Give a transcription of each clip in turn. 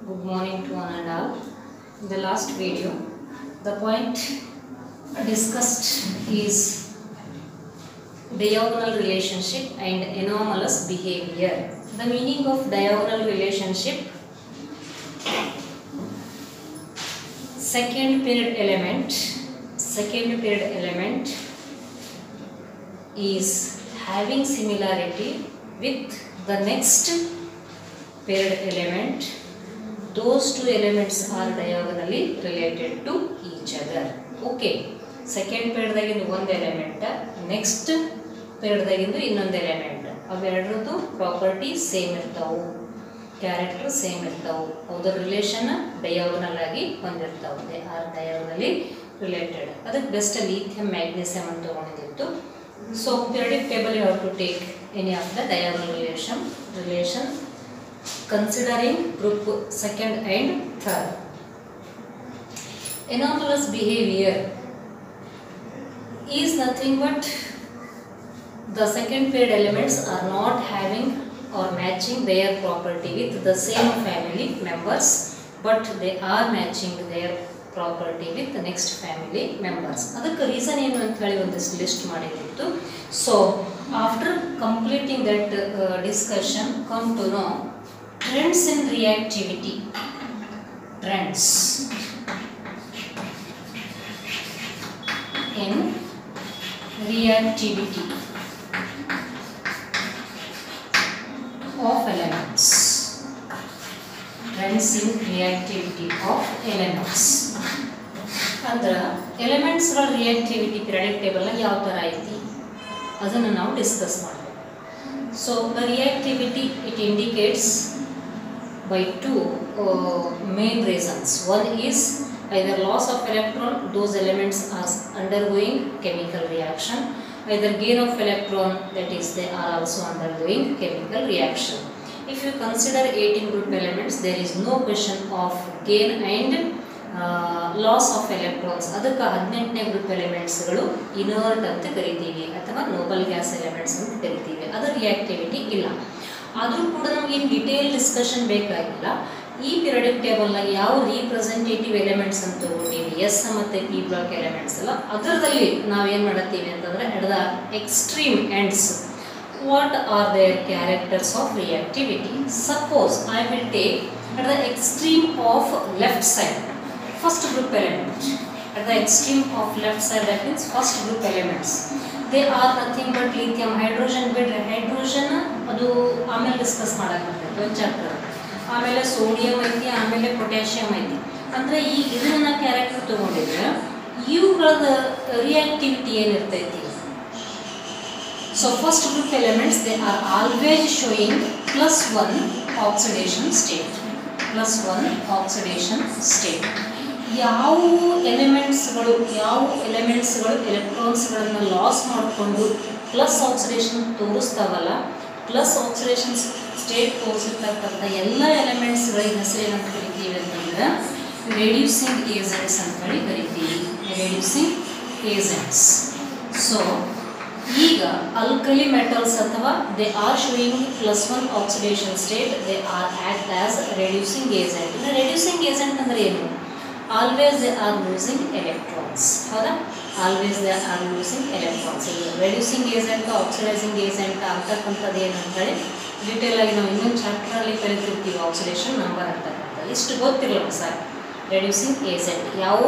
Good morning to one and all. In the last video, the point discussed is diagonal relationship and anomalous behavior. The meaning of diagonal relationship second period element second period element is having similarity with the next paired element those two elements are diagonally related to each other okay second ಪೇರ್ಡ್ದಾಗಿಂದು ಒಂದು element next ಪೇರ್ಡ್ದಾಗಿಂದು ಇನ್ನೊಂದು element ಅವೆರಡರದ್ದು property same ಇರ್ತಾವು character same ಇರ್ತಾವು ಅದ್ರ relation diagonal ಆಗಿ ಹೊಂದಿರ್ತಾವೆ ದೇ ಆರ್ ಡಯಾಗೋನಲಿ ರಿಲೇಟೆಡ್ ಅದಕ್ಕೆ ಬೆಸ್ಟ್ ಲೀಥಿಯಂ ಮ್ಯಾಗ್ನೀಸಿಯಂ ಅಂತ ತಗೊಂಡಿತ್ತು so periodic table you have to take any of the diagonal relation relation considering group second and third. Anomalous behavior is nothing but the second paired elements are not having or matching their property with the same family members but they are matching their property with next family members ಅದಕ್ಕೆ reason ಏನು ಅಂತ ಹೇಳಿ ಒಂದಿಷ್ಟು list ಮಾಡಿದಿತ್ತು so after completing that discussion come to know trends in reactivity trends in reactivity of elements trends in reactivity of elements ಅಂದ್ರೆ ಎಲಿಮೆಂಟ್ಸ್ಗಳ reactivity periodic ಟೇಬಲ್ನ ಯಾವ ಥರ ಐತಿ ಅದನ್ನು ನಾವು ಡಿಸ್ಕಸ್ ಮಾಡಬೇಕು so the reactivity it indicates by two uh, main reasons. One is either loss of electron, those elements are undergoing chemical reaction. Either gain of electron, that is they are also undergoing chemical reaction. If you consider 18 group elements, there is no question of gain and loss of electrons ಅದಕ್ಕೆ ಹದಿನೆಂಟನೇ group ಎಲಿಮೆಂಟ್ಸ್ಗಳು inert ಅಂತ ಕರಿತೀವಿ ಅಥವಾ Nobel gas elements ಅಂತ ಕರಿತೀವಿ ಅದರ reactivity ಇಲ್ಲ ಆದರೂ ಕೂಡ ನಮಗೆ ಇನ್ ಡಿಟೇಲ್ ಡಿಸ್ಕಷನ್ ಬೇಕಾಗಿಲ್ಲ ಈ ಪಿರಿಯಡಿಕ್ ಟೇಬಲ್ನ ಯಾವ ರೀಪ್ರೆಸೆಂಟೇಟಿವ್ ಎಲಿಮೆಂಟ್ಸ್ ಅಂತ ತಗೊಂಡೀವಿ ಎಸ್ ಮತ್ತು ಪಿ ಬ್ಲಾಕ್ ಎಲಿಮೆಂಟ್ಸ್ ಎಲ್ಲ ಅದರದಲ್ಲಿ ನಾವೇನು ಮಾಡತ್ತೀವಿ ಅಂತಂದರೆ at the extreme ends what are their characters of reactivity suppose I will take at the extreme of left side first group element at the extreme of left side that means first group elements they are nothing but lithium hydrogen ಬಿಡ್ರೆ hydrogen ಅದು ಆಮೇಲೆ discuss ಮಾಡಕ್ಕೆ ಒಂದು chapter ಆಮೇಲೆ sodium ಐತಿ ಆಮೇಲೆ potassium ಐತಿ ಅಂದರೆ ಈ ಇದನ್ನ ಕ್ಯಾರೆಕ್ಟರ್ ತಗೊಂಡಿದ್ರೆ ಇವುಗಳದ ರಿಯಾಕ್ಟಿವಿಟಿ ಏನಿರ್ತೈತಿ so first group elements they are always showing plus one oxidation state plus one oxidation state ಯಾವ ಎಲಿಮೆಂಟ್ಸ್ಗಳು ಯಾವ ಎಲಿಮೆಂಟ್ಸ್ಗಳು ಎಲೆಕ್ಟ್ರಾನ್ಸ್ಗಳನ್ನು ಲಾಸ್ ಮಾಡಿಕೊಂಡು ಪ್ಲಸ್ ಆಕ್ಸಿಡೇಷನ್ ತೋರಿಸ್ತಾವಲ್ಲ ಪ್ಲಸ್ ಆಕ್ಸಿಡೇಷನ್ ಸ್ಟೇಟ್ ತೋರಿಸಿರ್ತಕ್ಕಂಥ ಎಲ್ಲ ಎಲಿಮೆಂಟ್ಸ್ಗಳಿಗೆ ಹೆಸರು ಏನಂತ ಕರಿತೀವಿ ಅಂತಂದ್ರೆ ರೆಡ್ಯೂಸಿಂಗ್ ಏಜೆಂಟ್ಸ್ ಅಂತೇಳಿ ಕರಿತೀವಿ ರೆಡ್ಯೂಸಿಂಗ್ ಏಜೆಂಟ್ಸ್ ಸೊ ಈಗ ಅಲ್ಕಲಿ ಮೆಟಲ್ಸ್ ಅಥವಾ they are showing plus one oxidation state they are act as reducing agent reducing agent ಅಂದ್ರೆ ಏನು always they are losing electrons ಹೌದಾ always they are losing electrons ಈಗ reducing agent oxidizing agent ಆಗ್ತಕ್ಕಂಥದ್ದು ಏನು ಅಂತ ಹೇಳಿ detail ಆಗಿ ನಾವು ಇನ್ನೊಂದು ಚಾಪ್ಟರಲ್ಲಿ ಕಲಿತಿರ್ತೀವಿ ಆಕ್ಸಿಡೇಷನ್ ನಂಬರ್ ಅಂತಕ್ಕಂಥದ್ದು ಇಷ್ಟು ಗೊತ್ತಿರಲ್ಲ ಸರ್ ರೆಡ್ಯೂಸಿಂಗ್ ಏಜೆಂಟ್ ಯಾವ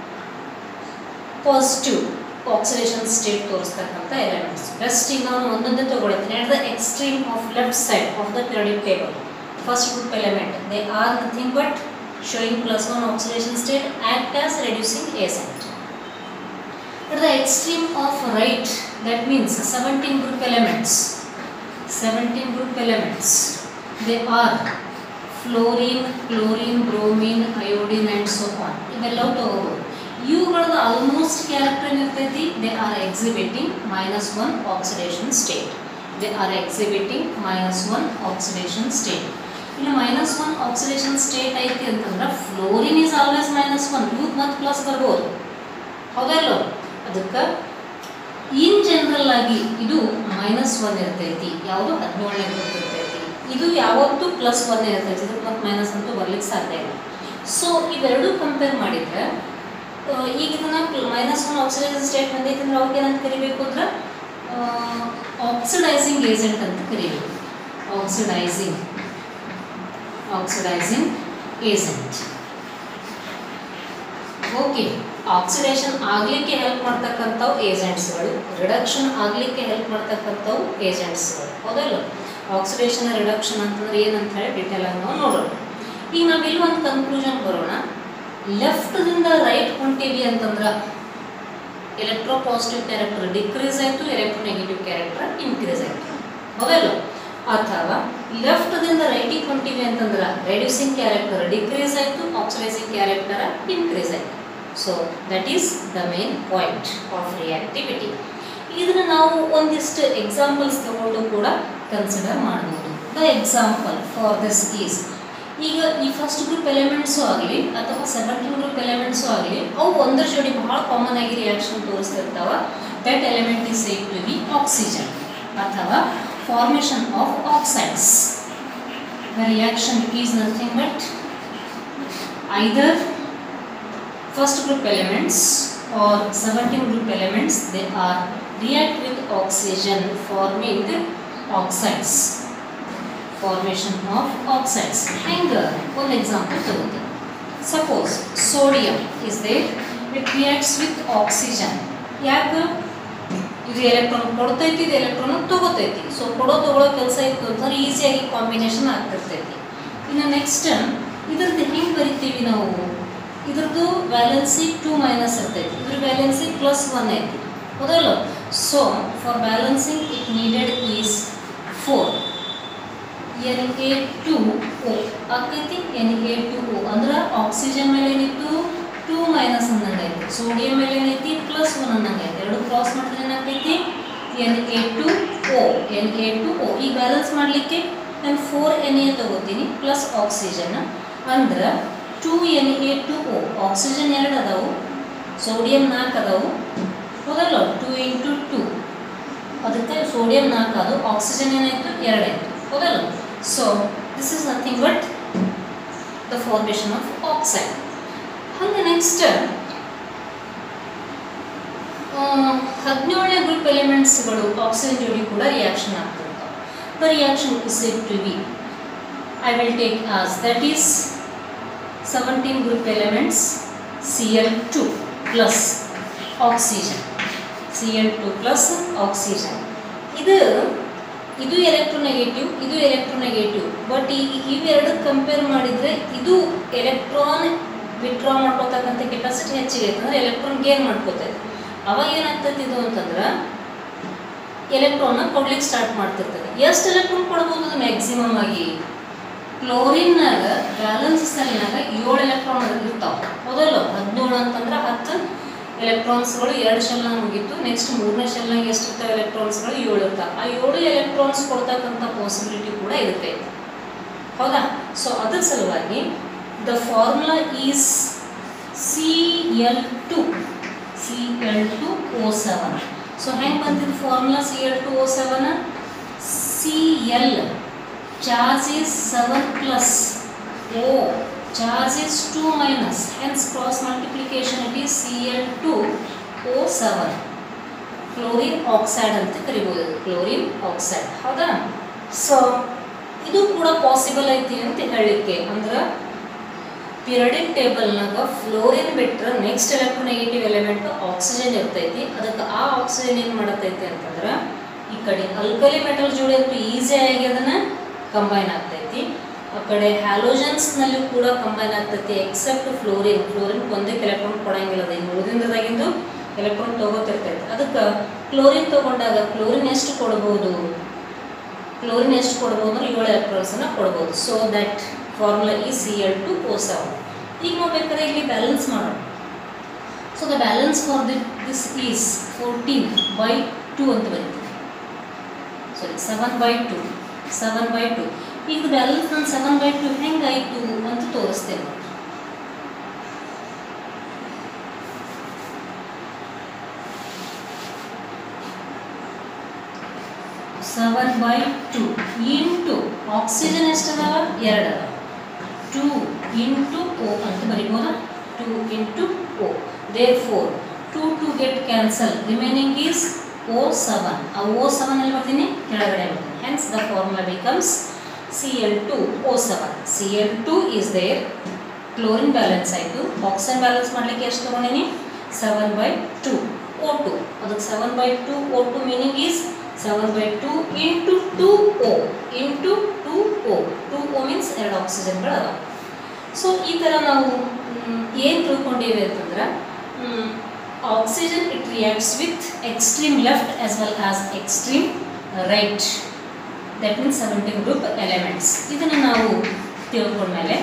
ಪಾಸಿಟಿವ್ ಆಕ್ಸಿಡೇಷನ್ ಸ್ಟೇಟ್ ತೋರಿಸ್ತಕ್ಕಂಥ ಎಲಿಮೆಂಟ್ಸ್ ಬೆಸ್ಟ್ ಈಗ ನಾನು ಒಂದೊಂದೇ ತೊಗೊಳ್ತೀನಿ at the extreme of left side of the periodic table first group element they are nothing but showing plus 1 oxidation state act as reducing agent. At the extreme of right, that means 17 group elements. 17 group elements. They are fluorine, chlorine, bromine, iodine and so on. ಇವೆಲ್ಲವೂ ತಗೋಬೋದು ಇವುಗಳದ್ದು almost character ಏನಿರ್ತೈತಿ they are exhibiting minus one oxidation state they are exhibiting minus one oxidation state ಇಲ್ಲಿ minus one oxidation state ಐತಿ ಅಂತಂದ್ರೆ fluorine is always minus one ಇವ್ದು ಮತ್ತು plus ಬರ್ಬೋದು ಹೌದಲ್ಲೋ ಅದಕ್ಕೆ ಇನ್ ಜನರಲ್ ಆಗಿ ಇದು ಮೈನಸ್ ಒನ್ ಇರ್ತೈತಿ ಯಾವುದು ಹದಿನೇಳನೇ ಗ್ರೂಪ್ ಇರ್ತೈತಿ ಇದು ಯಾವತ್ತೂ ಪ್ಲಸ್ ಒನ್ ಇರ್ತೈತೆ ಇದಕ್ಕೆ ಮತ್ತು ಮೈನಸ್ ಅಂತೂ ಬರ್ಲಿಕ್ಕೆ ಸಾಧ್ಯ ಇಲ್ಲ ಸೊ ಇವೆರಡು ಕಂಪೇರ್ ಮಾಡಿದರೆ ಈಗ ಇದನ್ನ ಮೈನಸ್ ಒನ್ ಆಕ್ಸಿಡೈಸಿಂಗ್ ಸ್ಟೇಟ್ ಬಂದೈತೆ ಅಂದ್ರೆ ಅವಾಗ ಏನಂತ ಕರಿಬೇಕು ಅಂದ್ರೆ ಆಕ್ಸಿಡೈಸಿಂಗ್ ಏಜೆಂಟ್ ಅಂತ ಕರಿಬೇಕು oxidizing oxidizing agent okay oxidation ಆಗಲಿಕ್ಕೆ ಹೆಲ್ಪ್ ಮಾಡ್ತಕ್ಕಂಥವು ಏಜೆಂಟ್ಸ್ಗಳು ರಿಡಕ್ಷನ್ ಆಗಲಿಕ್ಕೆ ಹೆಲ್ಪ್ ಮಾಡ್ತಕ್ಕಂಥವು ಏಜೆಂಟ್ಸ್ಗಳು ಹೌದಲ್ಲ ಆಕ್ಸಿಡೇಷನ್ ರಿಡಕ್ಷನ್ ಅಂತಂದ್ರೆ ಏನಂತ ಹೇಳಿ ಡಿಟೇಲ್ ಆಗಿ ನಾವು ನೋಡೋಣ ಈಗ ನಾವಿಲ್ಲಿ ಒಂದು ಕನ್ಕ್ಲೂಷನ್ ಬರೋಣ ಲೆಫ್ಟ್ದಿಂದ ರೈಟ್ ಹೊಂಟೀವಿ ಅಂತಂದ್ರೆ ಎಲೆಕ್ಟ್ರೋ ಪಾಸಿಟಿವ್ ಕ್ಯಾರೆಕ್ಟರ್ ಡಿಕ್ರೀಸ್ ಆಯಿತು ಎಲೆಕ್ಟ್ರೋ ನೆಗೆಟಿವ್ ಕ್ಯಾರೆಕ್ಟರ್ ಇನ್ಕ್ರೀಸ್ ಆಯಿತು ಹೌದಲ್ಲ ಅಥವಾ ಲೆಫ್ಟ್ದಿಂದ ರೈಟಿಗೆ ಹೊಂಟೀವಿ ಅಂತಂದ್ರೆ ರೆಡ್ಯೂಸಿಂಗ್ ಕ್ಯಾರೆಕ್ಟರ್ ಡಿಕ್ರೀಸ್ ಆಯಿತು ಆಕ್ಸಿಡೈಸಿಂಗ್ ಕ್ಯಾರೆಕ್ಟರ್ ಇನ್ಕ್ರೀಸ್ ಆಯಿತು so that is the main point of reactivity ಇದನ್ನ ನಾವು ಒಂದಿಷ್ಟು ಎಕ್ಸಾಂಪಲ್ಸ್ ತಗೊಂಡು ಕೂಡ ಕನ್ಸಿಡರ್ ಮಾಡ್ಬೋದು the example for this is ಈಗ ಈ ಫಸ್ಟ್ ಗ್ರೂಪ್ ಎಲಿಮೆಂಟ್ಸು ಆಗಲಿ ಅಥವಾ ಸೆವೆಂಟೀನ್ ಗ್ರೂಪ್ ಎಲಿಮೆಂಟ್ಸು ಆಗಲಿ ಅವು ಒಂದರ ಜೋಡಿ ಬಹಳ ಕಾಮನ್ ಆಗಿ ರಿಯಾಕ್ಷನ್ ತೋರಿಸ್ತಿರ್ತಾವ that element is safe to be oxygen ಅಥವಾ formation of oxides the reaction is nothing but either first group elements or 17 group elements they are react with oxygen forming oxides formation of oxides ಹೆಂಗ ಒಂದು example ತಗೋತೀವಿ suppose sodium is there it reacts with oxygen ಯಾಕೆ ಇದು electron ಕೊಡ್ತೈತಿ ಇದು electron ತಗೋತೈತಿ so ಕೊಡೋ ತಗೊಳ್ಳೋ ಕೆಲಸ ಇತ್ತು ಅಂತಂದ್ರೆ ಈಸಿಯಾಗಿ ಕಾಂಬಿನೇಷನ್ ಆಗ್ತಿರ್ತೈತಿ ಇನ್ನು ನೆಕ್ಸ್ಟ್ ಇದ್ರದ್ದು ಹೆಂಗೆ ಬರಿತೀವಿ ನಾವು ಇದ್ರದ್ದು ವ್ಯಾಲೆನ್ಸಿ ಟೂ ಮೈನಸ್ ಇರ್ತೈತಿ ಇದ್ರ ವ್ಯಾಲೆನ್ಸಿ ಪ್ಲಸ್ ಒನ್ ಐತಿ ಹೌದಲ್ಲ so for balancing it needed is four N A two O ಆಕೈತಿ ಎನ್ ಎ ಟು ಓ ಅಂದ್ರೆ ಆಕ್ಸಿಜನ್ ಮೇಲೆ ಏನಿತ್ತು ಟೂ ಮೈನಸ್ ಅನ್ನಂಗೆ ಐತಿ ಸೋಡಿಯಂ ಮೇಲೆ ಏನೈತಿ ಪ್ಲಸ್ ಒನ್ ಅನ್ನಂಗೆ ಐತಿ ಎರಡು ಕ್ರಾಸ್ ಮಾಡಿದ್ರೆ ಏನಾಗ್ತೈತಿ N A two O N A two O ಈಗ ಬ್ಯಾಲೆನ್ಸ್ ಮಾಡಲಿಕ್ಕೆ ನಾನು ಫೋರ್ ಎನ್ ಎ ತಗೋತೀನಿ ಪ್ಲಸ್ ಆಕ್ಸಿಜನ್ ಅಂದ್ರೆ two N A two O oxygen ಎರಡು ಅದಾವು ಸೋಡಿಯಂ ನಾಲ್ಕು ಅದಾವು ಹೌದಲ್ಲ ಟೂ ಇಂಟು ಟೂ ಅದಕ್ಕೆ ಸೋಡಿಯಂ ನಾಲ್ಕು ಅದು ಆಕ್ಸಿಜನ್ ಏನಾಯಿತು ಎರಡಾಯಿತು ಹೌದಲ್ಲ so this is nothing but the formation of oxide ಹಂಗೆ ನೆಕ್ಸ್ಟ್ ಹದಿನೇಳನೇ ಗ್ರೂಪ್ ಎಲಿಮೆಂಟ್ಸ್ಗಳು ಆಕ್ಸಿಜನ್ ಜೋಡಿ ಕೂಡ ರಿಯಾಕ್ಷನ್ ಆಗ್ತಿರ್ತಾವೆ the reaction is it to B I will take as that is 17 group elements Cl2 plus oxygen Cl2 plus oxygen ಇದು ಇದು electronegative ಇದು electronegative but ಈಗ ಇವೆರಡು ಕಂಪೇರ್ ಮಾಡಿದರೆ ಇದು ಎಲೆಕ್ಟ್ರಾನ್ ವಿಡ್ರಾ ಮಾಡ್ಕೋತಕ್ಕಂಥ ಕೆಪಾಸಿಟಿ ಹೆಚ್ಚಿಗೆ ಐತೆ ಅಂದ್ರೆ ಎಲೆಕ್ಟ್ರಾನ್ ಗೇನ್ ಮಾಡ್ಕೋತೈತೆ ಅವಾಗ ಏನಾಗ್ತೈತೆ ಇದು ಅಂತಂದ್ರೆ ಎಲೆಕ್ಟ್ರಾನ್ನ ಕೊಡ್ಲಿಕ್ಕೆ ಸ್ಟಾರ್ಟ್ ಮಾಡ್ತಿರ್ತದೆ ಎಷ್ಟು ಎಲೆಕ್ಟ್ರಾನ್ ಕೊಡ್ಬೋದು ಅದು ಮ್ಯಾಕ್ಸಿಮಮ್ ಆಗಿ ಕ್ಲೋರಿನ್ನಾಗ ಬ್ಯಾಲೆನ್ಸ್ ಸೆಲ್ನಾಗ ಏಳು ಎಲೆಕ್ಟ್ರಾನ್ ಇರ್ತಾವೆ ಹೌದಲ್ಲ ಹದಿನೇಳು ಅಂತಂದ್ರೆ ಹತ್ತು ಎಲೆಕ್ಟ್ರಾನ್ಸ್ಗಳು ಎರಡು ಶೆಲ್ನಾಗ ಮುಗೀತು ನೆಕ್ಸ್ಟ್ ಮೂರನೇ ಶೆಲ್ನಾಗ ಎಷ್ಟು ಇರ್ತಾವೆ ಎಲೆಕ್ಟ್ರಾನ್ಸ್ಗಳು ಏಳು ಇರ್ತಾವೆ ಆ ಏಳು ಎಲೆಕ್ಟ್ರಾನ್ಸ್ ಕೊಡ್ತಕ್ಕಂಥ ಪಾಸಿಬಿಲಿಟಿ ಕೂಡ ಇರ್ತೈತೆ ಹೌದಾ ಸೊ ಅದ್ರ ಸಲುವಾಗಿ the formula is C L two C L two O seven so ಹೆಂಗೆ ಬಂದಿದ್ದು formula C L two O seven C L charge is 7 plus O charge is 2 minus hence cross multiplication it is Cl2O7 chlorine oxide ಅಂತ ಕರಿಬೋದು chlorine oxide ಹೌದಾ so ಇದು ಕೂಡ possible ಐತಿ ಅಂತ ಹೇಳಲಿಕ್ಕೆ ಅಂದ್ರೆ ಪಿರಿಯಡಿಕ್ ಟೇಬಲ್ನಾಗ ಫ್ಲೋರಿನ್ ಬಿಟ್ಟರೆ ನೆಕ್ಸ್ಟ್ ಎಲೆಕ್ಟ್ರೋನೆಗೆಟಿವ್ ಎಲಿಮೆಂಟ್ ಆಕ್ಸಿಜನ್ ಇರ್ತೈತಿ ಅದಕ್ಕೆ ಆ ಆಕ್ಸಿಜನ್ ಏನು ಮಾಡತೈತಿ ಅಂತಂದ್ರೆ ಈ ಕಡೆ ಅಲ್ಕಲಿ ಮೆಟಲ್ ಜೋಡಿ ಅಂತೂ ಈಸಿಯಾಗಿ ಅದನ್ನು ಕಂಬೈನ್ ಆಗ್ತೈತಿ ಆ ಕಡೆ ಹ್ಯಾಲೋಜನ್ಸ್ನಲ್ಲಿ ಕೂಡ ಕಂಬೈನ್ ಆಗ್ತೈತಿ ಎಕ್ಸೆಪ್ಟ್ ಫ್ಲೋರಿನ್ ಫ್ಲೋರಿನ್ ಒಂದಕ್ಕೆ ಎಲೆಕ್ಟ್ರಾನ್ ಕೊಡಂಗಿಲ್ಲ ಅದು ಇನ್ನು ಉಳಿದಿಂದಾಗಿಂದು ಎಲೆಕ್ಟ್ರಾನ್ ತಗೋತಿರ್ತೈತೆ ಅದಕ್ಕೆ ಕ್ಲೋರಿನ್ ತಗೊಂಡಾಗ ಕ್ಲೋರಿನ್ ಎಷ್ಟು ಕೊಡ್ಬೋದು ಕ್ಲೋರಿನ್ ಎಷ್ಟು ಕೊಡ್ಬೋದು ಅಂದ್ರೆ ಏಳು ಎಲೆಕ್ಟ್ರಾನ್ಸನ್ನು ಕೊಡ್ಬೋದು ಸೊ ದಟ್ ಫಾರ್ಮುಲಾ ಈ C L two O seven ಈಗ ನಾವು ಬೇಕಾದ್ರೆ ಇಲ್ಲಿ ಬ್ಯಾಲೆನ್ಸ್ ಮಾಡೋಣ so the balance for the this is fourteen by two ಅಂತ ಬರೀತೀವಿ sorry seven by two seven by two ಈಗ ಬ್ಯಾಲೆನ್ಸ್ ನಾನು ಸೆವೆನ್ ಬೈ ಟು ಹೆಂಗಾಯಿತು ಅಂತ ತೋರಿಸ್ತೇನೆ seven by two into oxygen ಎಷ್ಟದಾವ ಎರಡು ಅದಾವ ಟು ಇಂಟು ಓ ಅಂತ ಬರಿಬೋದಾ two into O there four two to get cancel remaining is O seven ಆ ಓ ಸೆವೆನ್ ಅಲ್ಲಿ ಬರ್ತೀನಿ ಕೆಳಗಡೆ ಬರ್ತೀನಿ hence the formula becomes C L two O seven C L two is there chlorine balance ಆಯಿತು oxygen balance ಮಾಡಲಿಕ್ಕೆ ಎಷ್ಟು ತೊಗೊಂಡಿನಿ seven by two O two ಅದಕ್ಕೆ seven by two O two meaning is seven by two into two O into two O two O means ಎರಡು ಆಕ್ಸಿಜನ್ಗಳು ಅದಾವ so ಈ ಥರ ನಾವು ಏನು ತಿಳ್ಕೊಂಡಿವಿ ಅಂತಂದ್ರೆ oxygen it reacts with extreme left as well as extreme right that means seventeen group elements ಇದನ್ನು ನಾವು ತಿಳ್ಕೊಂಡ್ಮೇಲೆ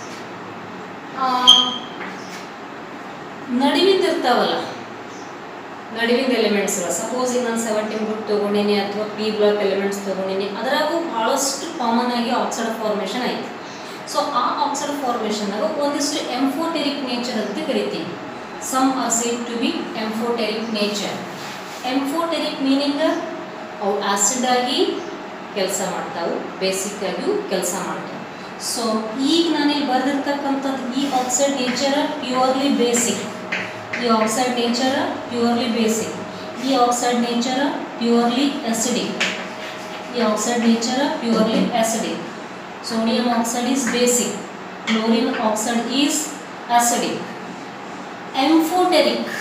ನಡುವಿಂದ ಇರ್ತಾವಲ್ಲ ನಡುವಿಂದ ಎಲಿಮೆಂಟ್ಸ್ ಸಪೋಸ್ ಈಗ ನಾನು ಸೆವೆಂಟೀನ್ ಗ್ರೂಪ್ ತೊಗೊಂಡಿನಿ ಅಥವಾ ಪಿ ಬ್ಲಾಕ್ ಎಲಿಮೆಂಟ್ಸ್ ತೊಗೊಂಡಿನಿ ಅದರಾಗೂ ಭಾಳಷ್ಟು ಕಾಮನ್ ಆಗಿ ಆಕ್ಸೈಡ್ ಫಾರ್ಮೇಷನ್ ಆಯ್ತು ಸೊ ಆ ಆಕ್ಸೈಡ್ ಫಾರ್ಮೇಷನ್ನಾಗ ಒಂದಿಷ್ಟು ಎಂಫೋಟೆರಿಕ್ ನೇಚರ್ ಅಂತ ಕರಿತೀವಿ some are said to be amphoteric nature amphoteric meaning ಅವು ಆಸಿಡ್ ಆಗಿ ಕೆಲಸ ಮಾಡ್ತಾವು ಬೇಸಿಕ್ ಆಗಿಯೂ ಕೆಲಸ ಮಾಡ್ತಾವೆ ಸೊ ಈಗ ನಾನಿಲ್ಲಿ ಬರೆದಿರ್ತಕ್ಕಂಥದ್ದು ಈ ಆಕ್ಸೈಡ್ ನೇಚರ್ ಪ್ಯೂರ್ಲಿ ಬೇಸಿಕ್ ಈ ಆಕ್ಸೈಡ್ ನೇಚರ್ ಪ್ಯೂರ್ಲಿ ಬೇಸಿಕ್ ಈ ಆಕ್ಸೈಡ್ ನೇಚರ್ ಪ್ಯೂರ್ಲಿ acidic ಈ oxide nature purely acidic sodium oxide is basic chlorine oxide is acidic amphoteric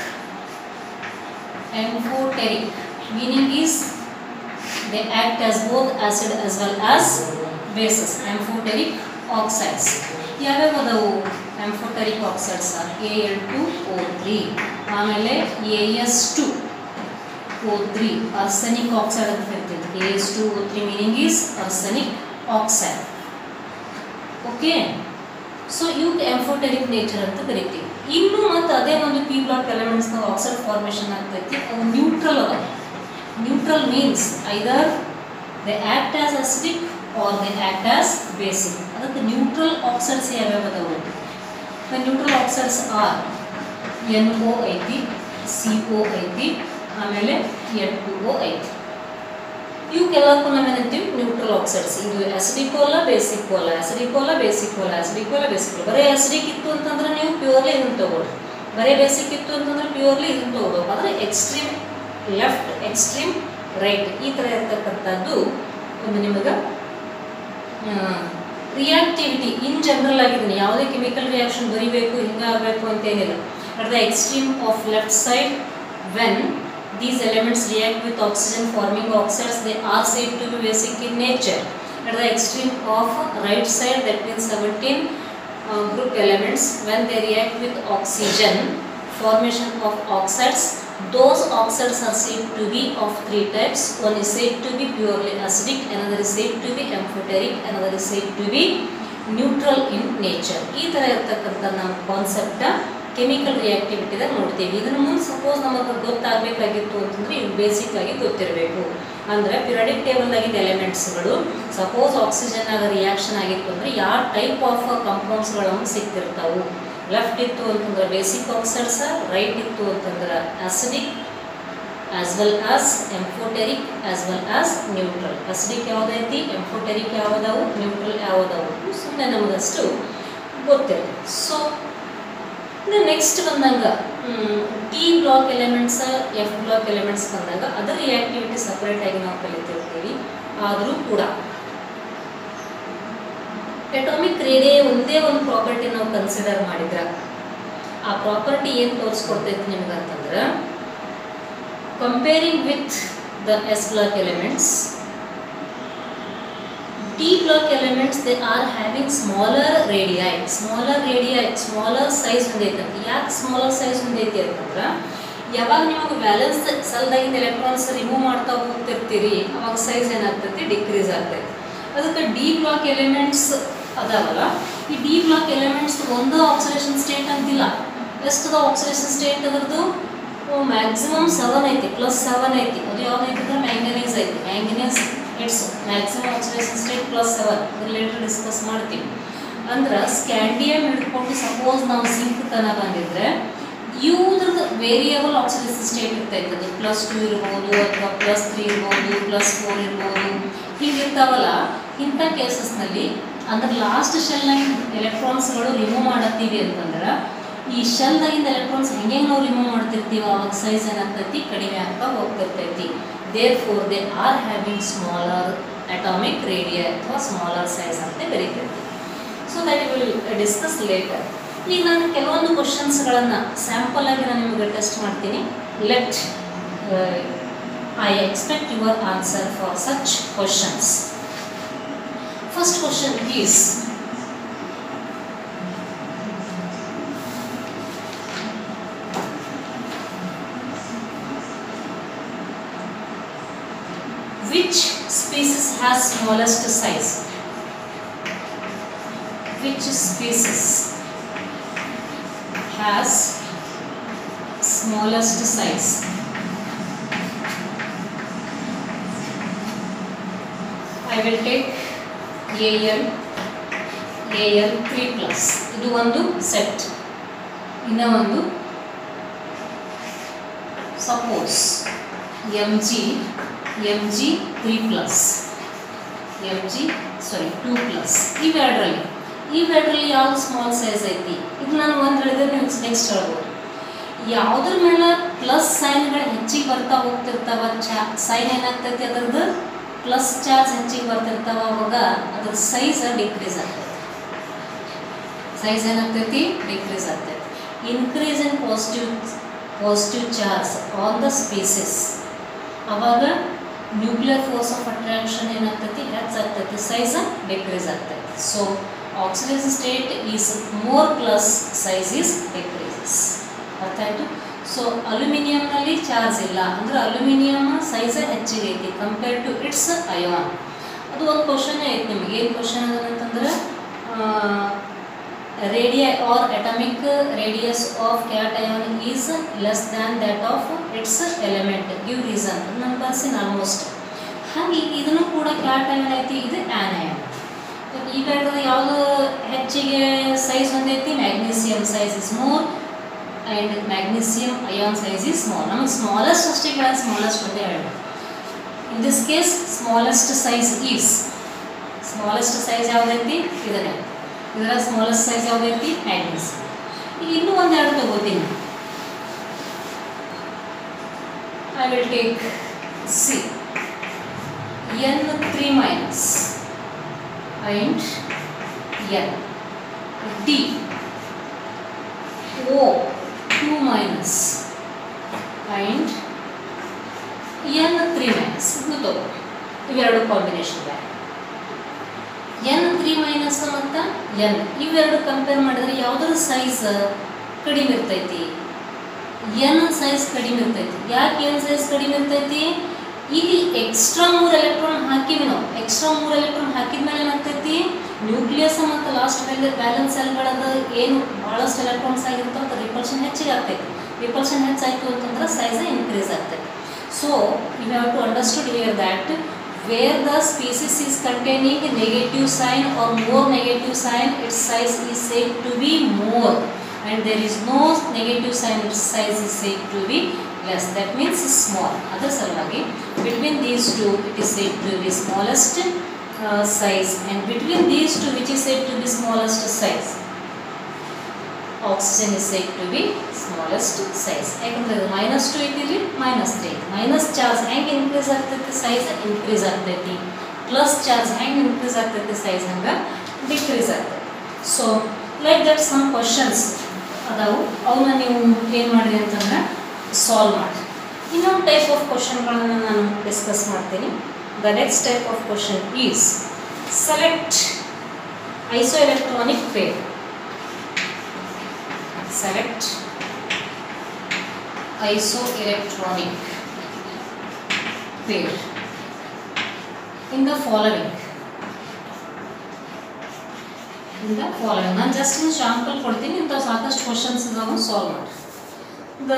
amphoteric meaning is they act as both acid as well as bases amphoteric oxides ಯಾವ್ಯಾವ ಅದಾವು amphoteric oxides A L two O three ಆಮೇಲೆ A S two O three arsenic oxide ಅಂತ ಕರಿತೀವಿ A S two O three meaning is arsenic oxide okay so ಇವಕ್ಕೆ amphoteric nature ಅಂತ ಕರಿತೀವಿ ಇನ್ನು ಮತ್ತು ಅದೇ ಒಂದು ಪಿ ಬ್ಲಾಕ್ ಎಲಿಮೆಂಟ್ಸ್ನ ಆಕ್ಸೈಡ್ ಫಾರ್ಮೇಷನ್ ಆಗ್ತೈತಿ ಅವು ನ್ಯೂಟ್ರಲ್ ಅದ neutral means either they act as acidic or they act as basic ಅದಕ್ಕೆ ನ್ಯೂಟ್ರಲ್ ಆಕ್ಸೈಡ್ಸ್ ಯಾವ್ಯಾವ ಅದಾವು neutral oxides R N O ಐತಿ ಸಿ ಒ ಐತಿ ಆಮೇಲೆ ಎನ್ ಟು ಒ ಐತಿ ಇವಕ್ಕೆಲ್ಲಕ್ಕೂ ನಾವೇನಂತೀವಿ ನ್ಯೂಟ್ರಲ್ ಆಕ್ಸೈಡ್ಸ್ ಇದು ಆಸಿಡಿಕ್ ಅಲ್ಲ ಬೇಸಿಕ್ ಅಲ್ಲ ಆಸಿಡಿಕ್ ಅಲ್ಲ ಬೇಸಿಕ್ ಅಲ್ಲ ಆಸಿಡಿಕ್ ಅಲ್ಲ ಬೇಸಿಕ್ ಅಲ್ಲ ಬರೀ ಆಸಿಡಿಕ್ ಇತ್ತು ಅಂತಂದ್ರೆ ನೀವು ಪ್ಯೂರ್ಲಿ ಇದನ್ನು ತಗೊಳ್ರಿ ಬರೀ ಬೇಸಿಕ್ ಇತ್ತು ಅಂತಂದ್ರೆ ಪ್ಯೂರ್ಲಿ ಇದನ್ನು ತಗೋಬೇಕು ಆದರೆ ಎಕ್ಸ್ಟ್ರೀಮ್ ಲೆಫ್ಟ್ ಎಕ್ಸ್ಟ್ರೀಮ್ ರೈಟ್ ಈ ಥರ ಇರ್ತಕ್ಕಂಥದ್ದು ಒಂದು ನಿಮಗೆ ರಿಯಾಕ್ಟಿವಿಟಿ ಇನ್ ಜನರಲ್ ಆಗಿದ್ದೀನಿ ಯಾವುದೇ ಕೆಮಿಕಲ್ ರಿಯಾಕ್ಷನ್ ಬರಿಬೇಕು ಹಿಂಗಾಗಬೇಕು ಅಂತೇನಿಲ್ಲ at the extreme of left side when these elements react with oxygen forming oxides they are said to be basic in nature at the extreme of right side that means 17 uh, group elements when they react with oxygen formation of oxides those oxides are said to be of three types one is said to be purely acidic another is said to be amphoteric another is said to be neutral in nature ಈ ಥರ ಇರ್ತಕ್ಕಂಥ ನಮ್ಮ concept chemical ರಿಯಾಕ್ಟಿವಿಟಿದಾಗ ನೋಡ್ತೀವಿ ಇದನ್ನು ಮುಂದೆ suppose ನಮಗೆ ಗೊತ್ತಾಗಬೇಕಾಗಿತ್ತು ಅಂತಂದ್ರೆ ಇವು ಬೇಸಿಕ್ ಆಗಿ ಗೊತ್ತಿರಬೇಕು ಅಂದರೆ ಪಿರಿಯಡಿಕ್ ಟೇಬಲ್ದಾಗಿದ್ದ ಎಲಿಮೆಂಟ್ಸ್ಗಳು ಸಪೋಸ್ ಆಕ್ಸಿಜನ್ ಆಗ ರಿಯಾಕ್ಷನ್ ಆಗಿತ್ತು ಅಂದರೆ ಯಾವ ಟೈಪ್ ಆಫ್ ಕಂಪೌಂಡ್ಸ್ಗಳು ನಮ್ಗೆ ಸಿಗ್ತಿರ್ತಾವು ಲೆಫ್ಟ್ ಇತ್ತು ಅಂತಂದ್ರೆ ಬೇಸಿಕ್ ಆಕ್ಸೈಡ್ಸ್ ರೈಟ್ ಇತ್ತು ಅಂತಂದ್ರೆ acidic as well as amphoteric as well as neutral acidic ಯಾವುದೈತಿ ಎಂಫೋಟೆರಿಕ್ ಯಾವುದಾವು ನ್ಯೂಟ್ರಲ್ ಯಾವುದಾವು ಸುಮ್ಮನೆ ನಮಗಷ್ಟು ಗೊತ್ತಿರುತ್ತೆ ಸೊ ಇನ್ನು ನೆಕ್ಸ್ಟ್ ಬಂದಾಗ T block elements F block elements ಬಂದಾಗ ಅದರ ರಿಯಾಕ್ಟಿವಿಟಿ ಸಪ್ರೇಟ್ ಆಗಿ ನಾವು ಕಲಿತಿರ್ತೀವಿ ಆದರೂ ಕೂಡ ಎಟೋಮಿಕ್ ರೇಡಿಯೇ ಒಂದೇ ಒಂದು ಪ್ರಾಪರ್ಟಿ ನಾವು ಕನ್ಸಿಡರ್ ಮಾಡಿದ್ರೆ ಆ ಪ್ರಾಪರ್ಟಿ ಏನು ತೋರಿಸ್ಕೊಡ್ತೈತಿ ನಿಮ್ಗೆ ಅಂತಂದ್ರೆ comparing with the S block elements T block elements they are having smaller radii smaller radii smaller size ಹೊಂದೈತೆ ಯಾಕೆ ಸ್ಮಾಲರ್ ಸೈಜ್ ಹೊಂದೈತಿ ಅಂತಂದ್ರೆ ಯಾವಾಗ ನಿಮಗೆ ಬ್ಯಾಲೆನ್ಸ್ ಸಲ್ದಾಗಿಂದ ಎಲೆಕ್ಟ್ರಾನ್ಸ್ ರಿಮೂವ್ ಮಾಡ್ತಾ ಹೋಗ್ತಿರ್ತೀರಿ ಅವಾಗ ಸೈಜ್ ಏನಾಗ್ತೈತಿ ಡಿಕ್ರೀಸ್ ಆಗ್ತೈತಿ ಅದಕ್ಕೆ ಡಿ ಬ್ಲಾಕ್ ಎಲಿಮೆಂಟ್ಸ್ ಅದಾವಲ್ಲ ಈ ಡಿ ಬ್ಲಾಕ್ ಎಲಿಮೆಂಟ್ಸ್ ಒಂದು ಆಕ್ಸಿಡೇಷನ್ ಸ್ಟೇಟ್ ಅಂತಿಲ್ಲ ಎಷ್ಟದ ಆಕ್ಸಿಡೇಷನ್ ಸ್ಟೇಟ್ ಅದರದ್ದು ಮ್ಯಾಕ್ಸಿಮಮ್ ಸೆವೆನ್ ಐತಿ ಪ್ಲಸ್ ಸೆವೆನ್ ಐತಿ ಅದು ಯಾವ್ದೈತಿ ಅಂದ್ರೆ ಮ್ಯಾಂಗನೀಸ್ ಐತಿ manganese it's maximum oxidation state plus seven related discuss ಮಾಡ್ತೀವಿ ಅಂದ್ರೆ ಸ್ಕ್ಯಾಂಡಿಯಮ್ ಹಿಡ್ಕೊಂಡು ಸಪೋಸ್ ನಾವು ಸಿಂಕ್ ತನ ಬಂದಿದ್ರೆ ಇವ್ರದ್ದು ವೇರಿಯಬಲ್ ಆಕ್ಸಿಡೇಷನ್ ಸ್ಟೇಟ್ ಇರ್ತೈತೆ ಅದು ಪ್ಲಸ್ ಟು ಇರ್ಬೋದು ಅಥವಾ ಪ್ಲಸ್ ತ್ರೀ ಇರ್ಬೋದು ಪ್ಲಸ್ ಫೋರ್ ಇರ್ಬೋದು ಹೀಗಿರ್ತಾವಲ್ಲ ಇಂಥ ಕೇಸಸ್ನಲ್ಲಿ ಅಂದ್ರೆ ಲಾಸ್ಟ್ ಶೆಲ್ನಾಗ ಎಲೆಕ್ಟ್ರಾನ್ಸ್ಗಳು ರಿಮೂವ್ ಮಾಡತ್ತೀವಿ ಅಂತಂದ್ರೆ ಈ ಶೆಲ್ದಾಗಿಂದ ಎಲೆಕ್ಟ್ರಾನ್ಸ್ ಹೆಂಗೆ ನಾವು ರಿಮೂವ್ ಮಾಡ್ತಿರ್ತೀವಿ ಅವಾಗ ಸೈಜ್ ಏನಾಗ್ತೈತಿ ಕಡಿಮೆ ಆಗ್ತಾ ಹೋಗ್ತಿರ್ತೈತಿ therefore they are having smaller atomic radii ಅಥವಾ ಸ್ಮಾಲರ್ ಸೈಜ್ ಅಂತ ಬರೀತೈತಿ so that will discuss later ಈಗ ನಾನು ಕೆಲವೊಂದು ಕ್ವಶನ್ಸ್ಗಳನ್ನು ಸ್ಯಾಂಪಲ್ ಆಗಿ ನಾನು ನಿಮಗೆ ಟೆಸ್ಟ್ ಮಾಡ್ತೀನಿ let I expect your answer for such questions first question is which species has smallest size which species has smallest size I will take AL AL 3 plus ಇದು ಒಂದು set ಇನ್ನ ಒಂದು suppose M G M G three plus M G sorry two plus ಇವೆರಡರಲ್ಲಿ ಇವೆರಡರಲ್ಲಿ ಯಾವ್ದು small size ಐತಿ ಇದು ನಾನು ಒಂದು ಹೇಳಿದ್ರೆ ನೀವು ನೆಕ್ಸ್ಟ್ ಹೇಳ್ಬೋದು ಯಾವುದ್ರ ಮೇಲೆ ಪ್ಲಸ್ ಸೈನ್ಗಳು ಹೆಚ್ಚಿಗೆ ಬರ್ತಾ ಹೋಗ್ತಿರ್ತಾವ ಚಾ ಸೈನ್ ಏನಾಗ್ತೈತಿ ಅದ್ರದ್ದು ಪ್ಲಸ್ ಚಾರ್ಜ್ ಹೆಚ್ಚಿಗೆ ಬರ್ತಿರ್ತಾವ ಅವಾಗ ಅದ್ರ ಸೈಜ್ ಡಿಕ್ರೀಸ್ ಆಗ್ತೈತಿ ಸೈಜ್ ಏನಾಗ್ತೈತಿ ಡಿಕ್ರೀಸ್ ಆಗ್ತೈತಿ increase in positive positive charge on the species ಅವಾಗ ನ್ಯೂಕ್ಲಿಯರ್ ಫೋರ್ಸ್ ಆಫ್ ಅಟ್ರಾಕ್ಷನ್ ಏನಾಗ್ತೈತಿ ಹೆಚ್ಚಾಗ್ತೈತಿ ಸೈಜ್ ಡಿಕ್ರೀಸ್ ಆಗ್ತೈತಿ so oxidation state is more plus size is decreases ಅರ್ಥ ಆಯಿತು ಸೊ ಅಲ್ಯೂಮಿನಿಯಂನಲ್ಲಿ ಚಾರ್ಜ್ ಇಲ್ಲ ಅಂದರೆ ಅಲ್ಯೂಮಿನಿಯಂ ಸೈಜ್ ಹೆಚ್ಚಿಗೆ ಐತಿ ಕಂಪೇರ್ ಟು ಇಟ್ಸ್ ಅಯಾನ್ ಅದು ಒಂದು ಕ್ವಶನ್ ಐತಿ ನಿಮಗೆ ಏನು ಕ್ವಶನ್ ಅದ ಅಂತಂದ್ರೆ radii are atomic radius of cation is less than that of its element give reason ನಾನು ಬರ್ಸಿನ ಆಲ್ಮೋಸ್ಟ್ ಹಾಗೆ ಇದನ್ನು ಕೂಡ ಕ್ಯಾಟಯಾನ್ ಐತಿ ಇದು ಆ್ಯನಯಾನ್ ಈಗ ಯಾವುದು ಹೆಚ್ಚಿಗೆ ಸೈಜ್ ಹೊಂದೈತಿ magnesium size is more and magnesium ion size is small ನಮಗೆ ಸ್ಮಾಲೆಸ್ಟ್ ಅಷ್ಟೇ ಕೇಳ ಸ್ಮಾಲೆಸ್ಟ್ ಅಂತ ಹೇಳಿ in this case smallest size is smallest size ಯಾವುದೈತಿ ಇದನ್ನೇ ಇದರ ಸ್ಮಾಲೆಸ್ಟ್ ಸೈಜ್ ಯಾವುದೈತಿ ಮ್ಯಾಗ್ನೀಸಿಯಂ ಈಗ ಇನ್ನೂ ಒಂದೆರಡು ತಗೋತೀನಿ I will take C N three minus and N D O 2 minus and N 3 minus ಇದು ತಗೋ ಇವೆರಡು ಕಾಂಬಿನೇಷನ್ ಬ್ಯಾರೆ ಎನ್ ತ್ರೀ ಮೈನಸ್ ಮತ್ತು ಎನ್ ಇವೆರಡು ಕಂಪೇರ್ ಮಾಡಿದ್ರೆ ಯಾವುದರ ಸೈಜ್ ಕಡಿಮೆ ಇರ್ತೈತಿ ಎನ್ ಸೈಜ್ ಕಡಿಮೆ ಇರ್ತೈತಿ ಯಾಕೆ ಎನ್ ಸೈಜ್ ಕಡಿಮೆ ಇರ್ತೈತಿ ಇಲ್ಲಿ ಎಕ್ಸ್ಟ್ರಾ ಮೂರು ಎಲೆಕ್ಟ್ರಾನ್ ಹಾಕಿವಿ ನಾವು ಎಕ್ಸ್ಟ್ರಾ ಮೂರು ಎಲೆಕ್ಟ್ರಾನ್ ಹಾಕಿದ್ಮೇಲೆ ಏನಾಗ್ತೈತಿ ನ್ಯೂಕ್ಲಿಯಸ್ ಮತ್ತು ಲಾಸ್ಟ್ ಬ್ಯಾಲೆನ್ಸ್ ಸೆಲ್ಗಳದ ಏನು ಭಾಳಷ್ಟು ಎಲೆಕ್ಟ್ರಾನ್ಸ್ ಆಗಿರ್ತಾವ ಅದು ರಿಪಲ್ಷನ್ ಹೆಚ್ಚಿಗೆ ಆಗ್ತೈತಿ ರಿಪಲ್ಷನ್ ಹೆಚ್ಚಾಯಿತು ಅಂತಂದ್ರೆ ಸೈಜ್ ಇನ್ಕ್ರೀಸ್ ಆಗ್ತೈತಿ so you have to understood here that where the species is containing negative sign or more negative sign its size is said to be more and there is no negative sign its size is said to be less that means small ಅದರ ಸಲುವಾಗಿ between these two it is said to be smallest uh, size and between these two which is said to be smallest size oxygen is said to be smallest size ಯಾಕಂದ್ರೆ ಇದು minus two ಐತಿ ಇಲ್ಲಿ minus three minus charge ಹೆಂಗೆ increase ಆಗ್ತೈತಿ size increase ಆಗ್ತೈತಿ plus charge ಹೆಂಗೆ increase ಆಗ್ತೈತಿ size ಹಂಗೆ ಡಿಕ್ರೀಸ್ ಆಗ್ತೈತಿ so like that some questions ಅದಾವು ಅವನ್ನ ನೀವು ಏನು ಮಾಡಿರಿ ಅಂತಂದ್ರೆ ಸಾಲ್ವ್ ಮಾಡಿ ಇನ್ನೊಂದು ಟೈಪ್ ಆಫ್ ಕ್ವಶನ್ಗಳನ್ನು ನಾನು ಡಿಸ್ಕಸ್ ಮಾಡ್ತೀನಿ The next type of question is select isoelectronic pair. Select isoelectronic pair in the following. In the following. ನಾನು ಜಸ್ಟ್ ಒಂದು ಶಾಂಪಲ್ ಕೊಡ್ತೀನಿ ಇಂಥ ಸಾಕಷ್ಟು ಕ್ವಶನ್ಸ್ ಇದಾವೆ ಸಾಲ್ವ್ ಮಾಡಿ the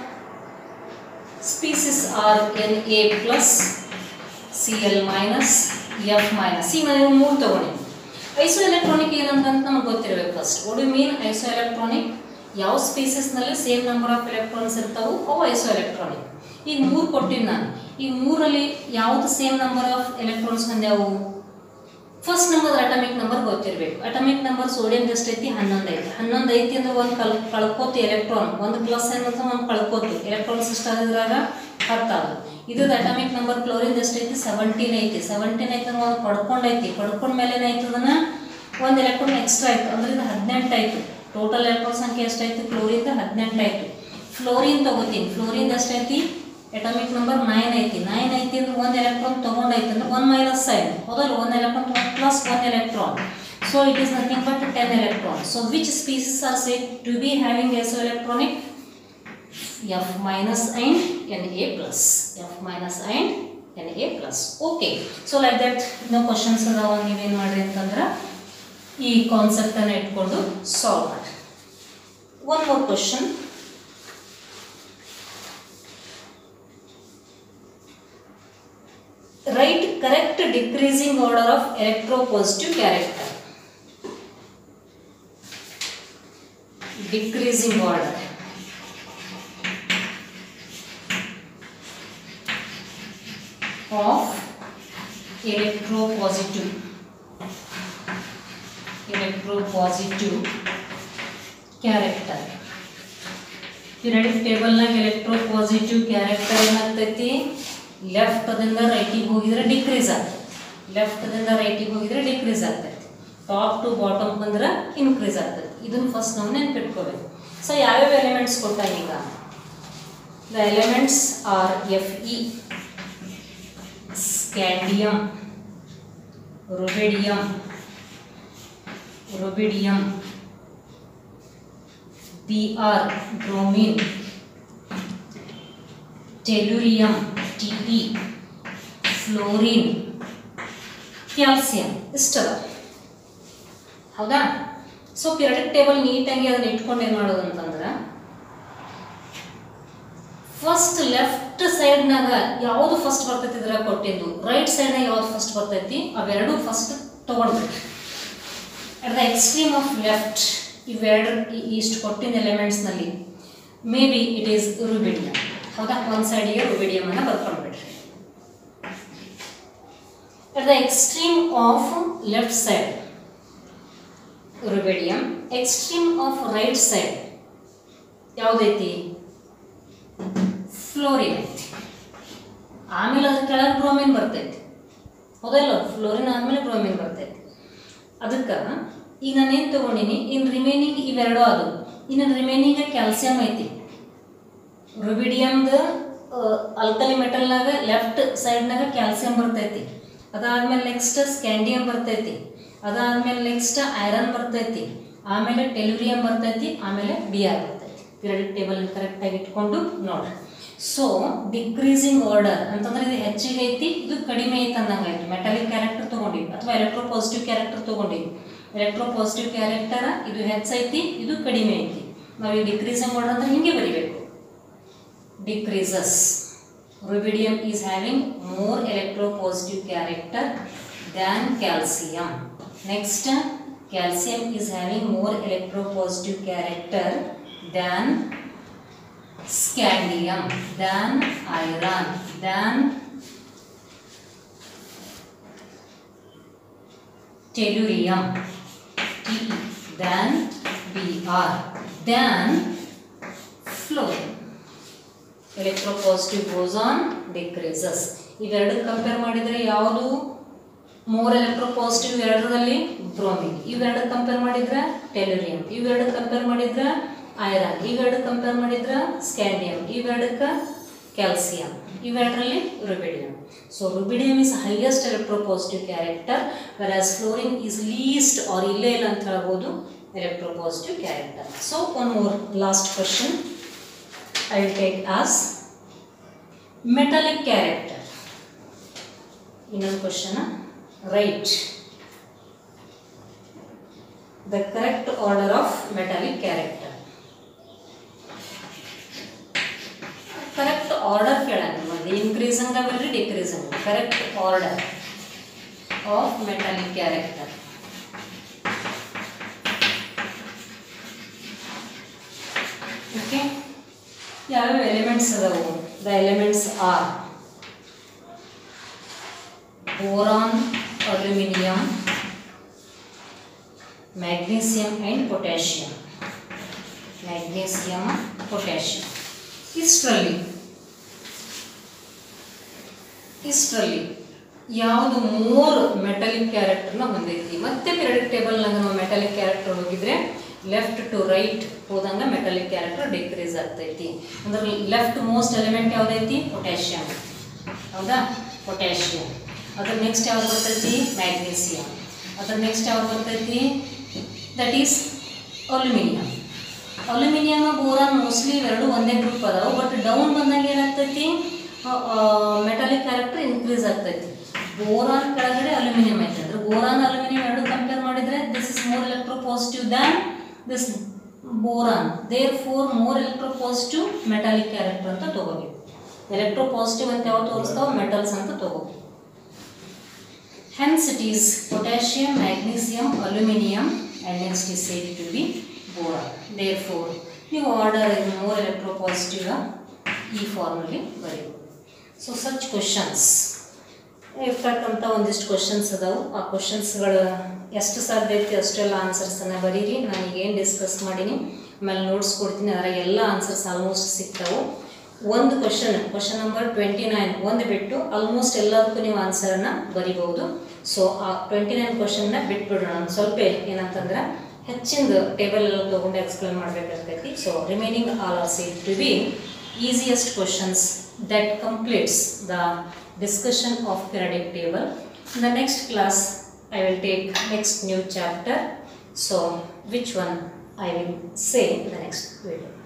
species are N A plus C L minus F minus ಈಗ ನಾನು ಮೂರು ತೊಗೊಂಡಿ ಐಸೋ ಎಲೆಕ್ಟ್ರಾನಿಕ್ ಏನಂತ ನಮ್ಗೆ ಗೊತ್ತಿರಬೇಕು first what you mean isoelectronic ಯಾವ ಸ್ಪೀಸಸ್ನಲ್ಲಿ ಸೇಮ್ ನಂಬರ್ ಆಫ್ ಎಲೆಕ್ಟ್ರಾನ್ಸ್ ಇರ್ತಾವು ಅವು ಐಸೋ ಎಲೆಕ್ಟ್ರಾನಿಕ್ ಈಗ ಮೂರು ಕೊಟ್ಟಿನಿ ನಾನು ಈ ಮೂರಲ್ಲಿ ಯಾವುದು ಸೇಮ್ ನಂಬರ್ ಆಫ್ ಎಲೆಕ್ಟ್ರಾನ್ಸ್ ಹೊಂದ್ಯಾವು ಫಸ್ಟ್ ನಂಬರ್ ಅಟಮಿಕ್ ನಂಬರ್ ಗೊತ್ತಿರಬೇಕು ಅಟಮಿಕ್ ನಂಬರ್ ಸೋಡಿಯಂ ಎಷ್ಟೈತಿ ಹನ್ನೊಂದು ಐತಿ ಹನ್ನೊಂದು ಐತಿ ಅಂದ್ರೆ ಒಂದು ಕಲ್ ಕಳ್ಕೋತು ಎಲೆಕ್ಟ್ರಾನ್ ಒಂದು ಪ್ಲಸ್ ಏನಂತ ಒಂದು ಕಳ್ಕೋತು ಎಲೆಕ್ಟ್ರಾನ್ಸ್ ಎಷ್ಟಾಗಿದ್ರಾಗ ಹತ್ತಾದು ಇದ್ರದ್ದು ಅಟಮಿಕ್ ನಂಬರ್ ಕ್ಲೋರಿನ್ ಎಷ್ಟೈತಿ ಸೆವೆಂಟೀನ್ ಐತಿ ಸೆವೆಂಟೀನ್ ಐತಿ ಅಂದ್ರೆ ಒಂದು ಪಡ್ಕೊಂಡೈತಿ ಪಡ್ಕೊಂಡ ಮೇಲೆ ಏನಾಯ್ತು ಅದನ್ನ ಒಂದು ಎಲೆಕ್ಟ್ರಾನ್ ಎಕ್ಸ್ಟ್ರಾ ಆಯ್ತು ಅಂದ್ರೆ ಇದು ಹದಿನೆಂಟು ಆಯ್ತು ಟೋಟಲ್ ಎಲೆಕ್ಟ್ರಾನ್ ಸಂಖ್ಯೆ ಎಷ್ಟಾಯ್ತು ಕ್ಲೋರಿನ್ ಹದಿನೆಂಟು ಆಯ್ತು ಫ್ಲೋರಿನ್ ತಗೋತೀನಿ ಫ್ಲೋರಿನ್ ಎಷ್ಟೈತಿ ಅಟಾಮಿಕ್ ನಂಬರ್ ನೈನ್ ಐತಿ ನೈನ್ ಐತಿ ಅಂದ್ರೆ ಒಂದು ಎಲೆಕ್ಟ್ರಾನ್ ತಗೊಂಡೈತಿ ಅಂದ್ರೆ ಒನ್ ಮೈನಸ್ ಸೈನ್ ಹೌದಲ್ಲ ಒಂದು electron plus one electron so it is nothing but ten electron so which species are said to be having isoelectronic F minus and N A plus F minus and N A plus okay so like that ಇನ್ನೂ questions ಅದಾವ ನೀವೇನು ಮಾಡ್ರಿ ಅಂತಂದ್ರೆ ಈ ಕಾನ್ಸೆಪ್ಟನ್ನು ಇಟ್ಕೊಂಡು solve ಮಾಡಿ one more question write correct decreasing order of electropositive character decreasing order of electropositive electropositive character periodic ಟೇಬಲ್ನಾಗ ಎಲೆಕ್ಟ್ರೋಪಾಸಿಟಿವ್ ಕ್ಯಾರೆಕ್ಟರ್ ಏನಾಗ್ತೈತಿ ಲೆಫ್ಟ್ದಿಂದ ರೈಟಿಗೆ ಹೋಗಿದ್ರೆ ಡಿಕ್ರೀಸ್ ಆಗ್ತೈತಿ ಲೆಫ್ಟ್ದಿಂದ ರೈಟಿಗೆ ಹೋಗಿದ್ರೆ ಡಿಕ್ರೀಸ್ ಆಗ್ತೈತಿ ಟಾಪ್ ಟು ಬಾಟಮ್ ಬಂದ್ರೆ ಇನ್ಕ್ರೀಸ್ ಆಗ್ತೈತಿ ಇದನ್ನ ಫಸ್ಟ್ ನಾವು ನೆನ್ಪಿಟ್ಕೋಬೇಕು ಸೊ ಯಾವ್ಯಾವ ಎಲಿಮೆಂಟ್ಸ್ ಕೊಟ್ಟಾಗ ಈಗ the elements are F E scandium rubidium rubidium Br bromine tellurium Te fluorine calcium ಇಷ್ಟದ ಹೌದಾ ಸೊ ಪಿರಿಯಡಿಕ್ ಟೇಬಲ್ ನೀಟಾಗಿ ಅದನ್ನ ಇಟ್ಕೊಂಡು ಏನು ಮಾಡೋದು ಅಂತಂದ್ರೆ ಫಸ್ಟ್ ಲೆಫ್ಟ್ ಸೈಡ್ನಾಗ ಯಾವುದು ಫಸ್ಟ್ ಬರ್ತೈತಿ ಇದ್ರಾಗ ಕೊಟ್ಟಿದ್ದು ರೈಟ್ ಸೈಡ್ನಾಗ ಯಾವ್ದು ಫಸ್ಟ್ ಬರ್ತೈತಿ ಅವೆರಡು ಫಸ್ಟ್ ತೊಗೊಳ್ಬೇಕು at the extreme of left ಇವೆರಡು ಈ- ಇಷ್ಟು ಕೊಟ್ಟಿದ್ದ ಎಲಿಮೆಂಟ್ಸ್ನಲ್ಲಿ may be it is rubidium ಹೌದಾ ಒಂದು ಸೈಡಿಗೆ ರುಬಿಡಿಯಂ ಅನ್ನ ಬರ್ಕೊಂಡ್ಬಿಡ್ರಿ at the extreme of left side rubidium extreme of right side ಯಾವುದೈತಿ ಫ್ಲೋರಿನ್ ಐತಿ ಆಮೇಲೆ ಅದ್ರ ಕೆಳಗೆ ಬ್ರೋಮಿನ್ ಬರ್ತೈತಿ ಹೌದಲ್ಲ ಫ್ಲೋರಿನ್ ಆದಮೇಲೆ ಬ್ರೋಮಿನ್ ಬರ್ತೈತಿ ಅದಕ್ಕೆ ಈಗ ನಾನೇನು ತೊಗೊಂಡಿನಿ ಇನ್ನು ರಿಮೈನಿಂಗ್ ಇವೆರಡು ಅದು ಇನ್ನು ರಿಮೈನಿಂಗ್ ಕ್ಯಾಲ್ಸಿಯಂ ಐತಿ ರುಬಿಡಿಯಮ್ದು ಅಲ್ಕಲಿ ಮೆಟಲ್ನಾಗ ಲೆಫ್ಟ್ ಸೈಡ್ನಾಗ ಕ್ಯಾಲ್ಸಿಯಂ ಬರ್ತೈತಿ ಅದಾದ್ಮೇಲೆ ನೆಕ್ಸ್ಟ್ ಸ್ಕ್ಯಾಂಡಿಯಂ ಬರ್ತೈತಿ ಅದಾದ್ಮೇಲೆ ನೆಕ್ಸ್ಟ್ ಐರನ್ ಬರ್ತೈತಿ ಆಮೇಲೆ ಟೆಲುರಿಯಂ ಬರ್ತೈತಿ ಆಮೇಲೆ ಬಿ ಆರ್ ಬರ್ತೈತಿ ಪಿರಿಯಡಿಕ್ ಟೇಬಲ್ ಕರೆಕ್ಟಾಗಿ ಇಟ್ಕೊಂಡು ನೋಡ್ರಿ ಸೊ ಡಿಕ್ರೀಸಿಂಗ್ ಆರ್ಡರ್ ಅಂತಂದ್ರೆ ಇದು ಹೆಚ್ಚಿಗೆ ಐತಿ ಇದು ಕಡಿಮೆ ಐತಿ ಅಂದಂಗೆ ಆಯ್ತು ಮೆಟಾಲಿಕ್ ಕ್ಯಾರೆಕ್ಟರ್ ತೊಗೊಂಡಿವಿ ಅಥವಾ ಎಲೆಕ್ಟ್ರೋ ಪಾಸಿಟಿವ್ ಕ್ಯಾರೆಕ್ಟರ್ ತೊಗೊಂಡಿವಿ ಎಲೆಕ್ಟ್ರೋ ಪಾಸಿಟಿವ್ ಕ್ಯಾರೆಕ್ಟರ್ ಇದು ಹೆಚ್ಚೈತಿ ಇದು ಕಡಿಮೆ ಐತಿ ನಾವು ಈ ಡಿಕ್ರೀಸಿಂಗ್ ಆರ್ಡರ್ ಅಂದ್ರೆ ಹಿಂಗೆ ಬರಿಬೇಕು decreases. Rubidium is having more electropositive character than calcium. Next, calcium is having more electropositive character than scandium, than iron, than tellurium, Te, than Br, than fluorine. Electropositive ಬೋಸಾನ್ ಡಿಕ್ರೀಸಸ್ ಇವೆರಡು compare ಮಾಡಿದರೆ ಯಾವುದು more electropositive ಎರಡರಲ್ಲಿ bromine ಇವೆರಡು compare ಮಾಡಿದ್ರೆ tellurium ಇವೆರಡು compare ಮಾಡಿದ್ರೆ iron ಇವೆರಡು ಕಂಪೇರ್ ಮಾಡಿದ್ರೆ ಸ್ಕ್ಯಾಂಡಿಯಂ ಇವೆರಡಕ್ಕೆ ಕ್ಯಾಲ್ಸಿಯಂ ಇವೆರಡರಲ್ಲಿ rubidium so rubidium is highest electropositive character whereas fluorine is least are ಇಲ್ಲೇ ಇಲ್ಲ ಅಂತ ಹೇಳ್ಬೋದು electropositive character so one more last question I will take as metallic character. ಇನ್ನೊಂದು question write the correct order of metallic character correct order ಕೇಳೋಣ ಒಂದು increasing ಬರಲಿ decreasing correct order of metallic character okay ಯಾವ್ಯಾವ elements ಅದಾವು the elements are boron aluminium magnesium and potassium magnesium potassium ಇಷ್ಟರಲ್ಲಿ ಇಷ್ಟರಲ್ಲಿ ಯಾವುದು ಮೂರು ಮೆಟಲಿಕ್ ಕ್ಯಾರೆಕ್ಟರ್ನ ಹೊಂದೈತಿ ಮತ್ತೆ ಪಿರಿಯಡಿಕ್ ಟೇಬಲ್ನಾಗ ನಾವು ಮೆಟಲಿಕ್ ಕ್ಯಾರೆಕ್ಟರ್ ಹೋಗಿದ್ರೆ ಲೆಫ್ಟ್ ಟು ರೈಟ್ ಹೋದಂಗ ಮೆಟಲಿಕ್ ಕ್ಯಾರೆಕ್ಟರ್ ಡಿಕ್ರೀಸ್ ಆಗ್ತೈತಿ ಅಂದ್ರೆ ಲೆಫ್ಟ್ ಮೋಸ್ಟ್ ಎಲಿಮೆಂಟ್ ಯಾವ್ದೈತಿ ಪೊಟ್ಯಾಷಿಯಂ ಹೌದಾ ಪೊಟ್ಯಾಷಿಯಂ ಅದ್ರ ನೆಕ್ಸ್ಟ್ ಯಾವ್ದು ಬರ್ತೈತಿ ಮ್ಯಾಗ್ನೀಸಿಯಂ ಅದ್ರ ನೆಕ್ಸ್ಟ್ ಯಾವ್ದು ಬರ್ತೈತಿ that is aluminium aluminium boron mostly ಇವೆರಡು ಒಂದೇ ಗ್ರೂಪ್ ಅದಾವೆ ಬಟ್ ಡೌನ್ ಬಂದಾಗ ಏನಾಗ್ತೈತಿ ಮೆಟಾಲಿಕ್ ಕ್ಯಾರೆಕ್ಟರ್ ಇನ್ಕ್ರೀಸ್ ಆಗ್ತೈತಿ ಬೋರಾನ್ ಕೆಳಗಡೆ ಅಲ್ಯೂಮಿನಿಯಂ ಐತೆ ಅಂದ್ರೆ ಬೋರಾನ್ ಅಲ್ಯೂಮಿನಿಯಂ ಎರಡು ಕಂಪೇರ್ ಮಾಡಿದ್ರೆ this is more electropositive than this boron there four more electropositive metallic character ಅಂತ ತಗೋಬೇಕು ಎಲೆಕ್ಟ್ರೋ ಪಾಸಿಟಿವ್ ಅಂತ ಯಾವ ತೋರಿಸ್ತಾವ ಮೆಟಲ್ಸ್ ಅಂತ ತಗೋಬೇಕು Hence it is potassium, magnesium, aluminium and next is said to be boron. Therefore, ನೀವು order more electropositive ಈ ಫಾರ್ಮಲ್ಲಿ ಬರೀಬೋದು so such questions ಇರ್ತಕ್ಕಂಥ ಒಂದಿಷ್ಟು ಕ್ವಶನ್ಸ್ ಅದಾವು ಆ ಕ್ವಶನ್ಸ್ಗಳು ಎಷ್ಟು ಸಾಧ್ಯ ಐತಿ ಅಷ್ಟೆಲ್ಲ ಆನ್ಸರ್ಸನ್ನು ಬರೀರಿ ನಾನು ಏನು ಡಿಸ್ಕಸ್ ಮಾಡೀನಿ ಆಮೇಲೆ ನೋಟ್ಸ್ ಕೊಡ್ತೀನಿ ಅದ್ರಾಗ ಎಲ್ಲ ಆನ್ಸರ್ಸ್ ಆಲ್ಮೋಸ್ಟ್ ಸಿಗ್ತಾವೆ ಒಂದು question question number twenty nine ಒಂದು ಬಿಟ್ಟು ಆಲ್ಮೋಸ್ಟ್ ಎಲ್ಲದಕ್ಕೂ ನೀವು ಆನ್ಸರನ್ನ ಬರಿಬಹುದು ಸೊ ಆ ಟ್ವೆಂಟಿ ನೈನ್ ಕ್ವಶನ್ನ ಬಿಟ್ಬಿಡೋಣ ಒಂದು ಸ್ವಲ್ಪ ಏನಂತಂದ್ರೆ ಹೆಚ್ಚಿಂದ ಟೇಬಲ್ ಎಲ್ಲ ತೊಗೊಂಡು ಎಕ್ಸ್ಪ್ಲೇನ್ ಮಾಡಬೇಕಾಗ್ತೈತಿ so remaining all are said to be easiest questions that completes the discussion of periodic table in the next class I will take next new chapter so which one I will say in the next video.